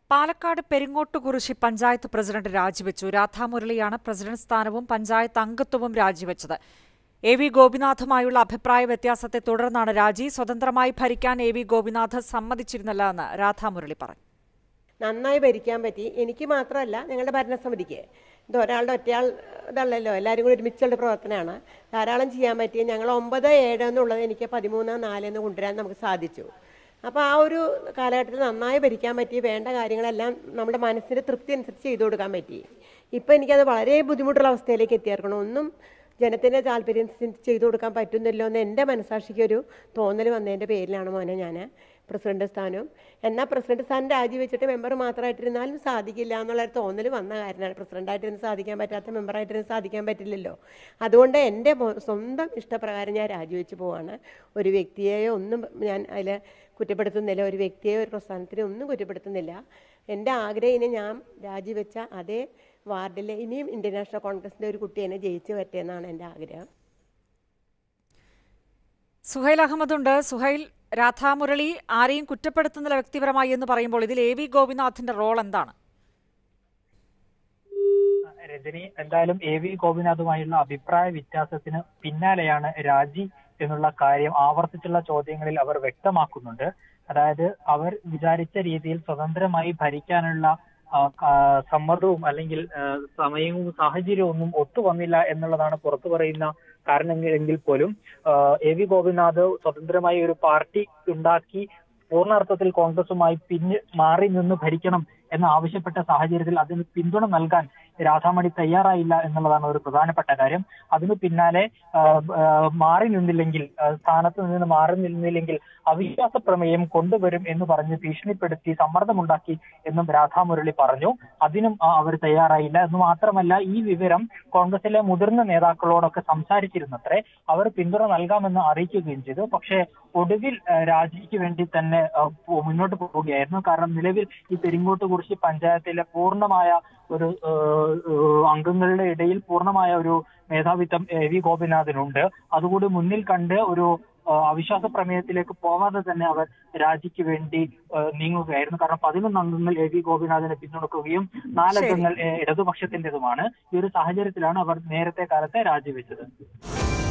Palakkad Peringottukurissi panchayat president രാജിവെച്ചു രാധാമുരളിയാണ് president സ്ഥാനവും പഞ്ചായത്ത് അംഗത്വവും രാജിവെച്ചത് എ വി ഗോപിനാഥുമായുള്ള അഭിപ്രായ വ്യത്യാസത്തെ തുടർന്നാണ് രാജി സ്വതന്ത്രമായി ഭരിക്കാൻ എ വി ഗോപിനാഥ് സമ്മതിച്ചിരുന്നില്ല എന്ന് രാധാമുരളി പറഞ്ഞു നന്നായി ഭരിക്കാൻ പറ്റി എനിക്ക് മാത്രമല്ല ഞങ്ങളുടെ ഭരണസമിതിക്ക് ഇത് ഒരാളുടെ ഒറ്റയാൾ ഇതല്ലല്ലോ എല്ലാവരും കൂടി ഒരുമിച്ചുള്ള പ്രവർത്തനമാണ് ധാരാളം ചെയ്യാൻ പറ്റി ഞങ്ങൾ ഒമ്പത് ഏഴ് എന്നുള്ളത് എനിക്ക് പതിമൂന്ന് നാല് എന്ന് കൊണ്ടുവരാൻ നമുക്ക് സാധിച്ചു അപ്പോൾ ആ ഒരു കാലഘട്ടത്തിൽ നന്നായി ഭരിക്കാൻ പറ്റി വേണ്ട കാര്യങ്ങളെല്ലാം നമ്മുടെ മനസ്സിൻ്റെ തൃപ്തി അനുസരിച്ച് ചെയ്തു കൊടുക്കാൻ പറ്റി ഇപ്പോൾ എനിക്കത് വളരെ ബുദ്ധിമുട്ടുള്ള അവസ്ഥയിലേക്ക് എത്തിയേർക്കണം ഒന്നും ജനത്തിൻ്റെ താല്പര്യം അനുസരിച്ച് ചെയ്തു കൊടുക്കാൻ പറ്റുന്നില്ലോ എന്ന് എൻ്റെ മനസാക്ഷിക്ക് ഒരു തോന്നൽ വന്നതിൻ്റെ പേരിലാണ് മോനെ ഞാൻ പ്രസിഡന്റ് സ്ഥാനവും എന്നാൽ പ്രസിഡന്റ് സ്ഥാനം രാജിവെച്ചിട്ട് മെമ്പർ മാത്രമായിട്ടിരുന്നാലും സാധിക്കില്ല എന്നുള്ള ഒരു തോന്നൽ വന്ന കാരണമാണ് പ്രസിഡന്റായിട്ടിരുന്ന് സാധിക്കാൻ പറ്റാത്ത മെമ്പറായിട്ടിരുന്ന് സാധിക്കാൻ പറ്റില്ലല്ലോ അതുകൊണ്ട് എൻ്റെ മൊ- സ്വന്തം ഇഷ്ടപ്രകാരം ഞാൻ രാജിവെച്ച് പോവാണ് ഒരു വ്യക്തിയെയോ ഒന്നും ഞാൻ അതിൽ കുറ്റപ്പെടുത്തുന്നില്ല ഒരു വ്യക്തിയെയോ ഒരു പ്രസ്ഥാനത്തിനെ ഒന്നും കുറ്റപ്പെടുത്തുന്നില്ല എൻ്റെ ആഗ്രഹം ഇനി ഞാൻ രാജിവെച്ച അതേ വാർഡിലെ ഇനിയും ഇന്ത്യൻ നാഷണൽ കോൺഗ്രസിൻ്റെ ഒരു കുട്ടി എന്നെ ജയിച്ചു പറ്റിയെന്നാണ് എൻ്റെ ആഗ്രഹം സുഹൈൽ അഹമ്മദുണ്ട് സുഹൈൽ രാധാമുരളി ആരെയും കുറ്റപ്പെടുത്തുന്നില്ല വ്യക്തിപരമായി എന്ന് പറയുമ്പോൾ ഇതിൽ എ വി ഗോപിനാഥിന്റെ റോൾ എന്താണ് രജനി എന്തായാലും എ വി ഗോപിനാഥുമായുള്ള അഭിപ്രായ വ്യത്യാസത്തിന് പിന്നാലെയാണ് രാജി എന്നുള്ള കാര്യം ആവർത്തിച്ചുള്ള ചോദ്യങ്ങളിൽ അവർ വ്യക്തമാക്കുന്നുണ്ട് അതായത് അവർ വിചാരിച്ച രീതിയിൽ സ്വതന്ത്രമായി ഭരിക്കാനുള്ള ആ, ആ, സമ്മതവും അല്ലെങ്കിൽ ആ, സമയവും സാഹചര്യവും ഒന്നും ഒത്തുവന്നില്ല എന്നുള്ളതാണ് പുറത്തു പറയുന്ന കാരണമെങ്കിൽ പോലും ആ, എ വി ഗോപിനാഥ് സ്വതന്ത്രമായി ഒരു പാർട്ടി ഉണ്ടാക്കി പൂർണ്ണാർത്ഥത്തിൽ കോൺഗ്രസുമായി പിന്ന് മാറി നിന്ന് ഭരിക്കണം എന്ന് ആവശ്യപ്പെട്ട സാഹചര്യത്തിൽ അതിന് പിന്തുണ നൽകാൻ രാധാമണി തയ്യാറായില്ല എന്നുള്ളതാണ് ഒരു പ്രധാനപ്പെട്ട കാര്യം അതിനു പിന്നാലെ ആ, ആ, മാറി നിന്നില്ലെങ്കിൽ ആ, സ്ഥാനത്ത് നിന്ന് മാറി നിന്നില്ലെങ്കിൽ അവിശ്വാസ പ്രമേയം കൊണ്ടുവരും എന്ന് പറഞ്ഞ് ഭീഷണിപ്പെടുത്തി സമ്മർദ്ദമുണ്ടാക്കി എന്നും രാധാമുരളി പറഞ്ഞു അതിനും ആ, അവർ തയ്യാറായില്ല എന്ന് മാത്രമല്ല ഈ വിവരം കോൺഗ്രസിലെ മുതിർന്ന നേതാക്കളോടൊക്കെ സംസാരിച്ചിരുന്നത്രേ അവർ പിന്തുണ നൽകാമെന്ന് അറിയിക്കുകയും ചെയ്തു പക്ഷേ ഒടുവിൽ ആ, രാജിക്ക് വേണ്ടി തന്നെ ആ, പോ- മുന്നോട്ട് പോവുകയായിരുന്നു കാരണം നിലവിൽ ഈ പെരിങ്ങോട്ട് കുറിശി പഞ്ചായത്തിലെ പൂർണ്ണമായ ഒരു ആ, ആ, അംഗങ്ങളുടെ ഇടയിൽ പൂർണ്ണമായ ഒരു മേധാവിത്വം എ വി ഗോപിനാഥിനുണ്ട് അതുകൂടി മുന്നിൽ കണ്ട് ഒരു ആ, അവിശ്വാസ പ്രമേയത്തിലേക്ക് പോവാതെ തന്നെ അവർ രാജിക്ക് വേണ്ടി ആ, നീങ്ങുകയായിരുന്നു കാരണം പതിനൊന്ന് അംഗങ്ങൾ എ വി ഗോപിനാഥിനെ പിന്തുണക്കുകയും നാലംഗങ്ങൾ ഏ, ഇടതുപക്ഷത്തിന്റേതുമാണ് ഈ ഒരു സാഹചര്യത്തിലാണ് അവർ നേരത്തെ കാലത്തെ രാജിവെച്ചത്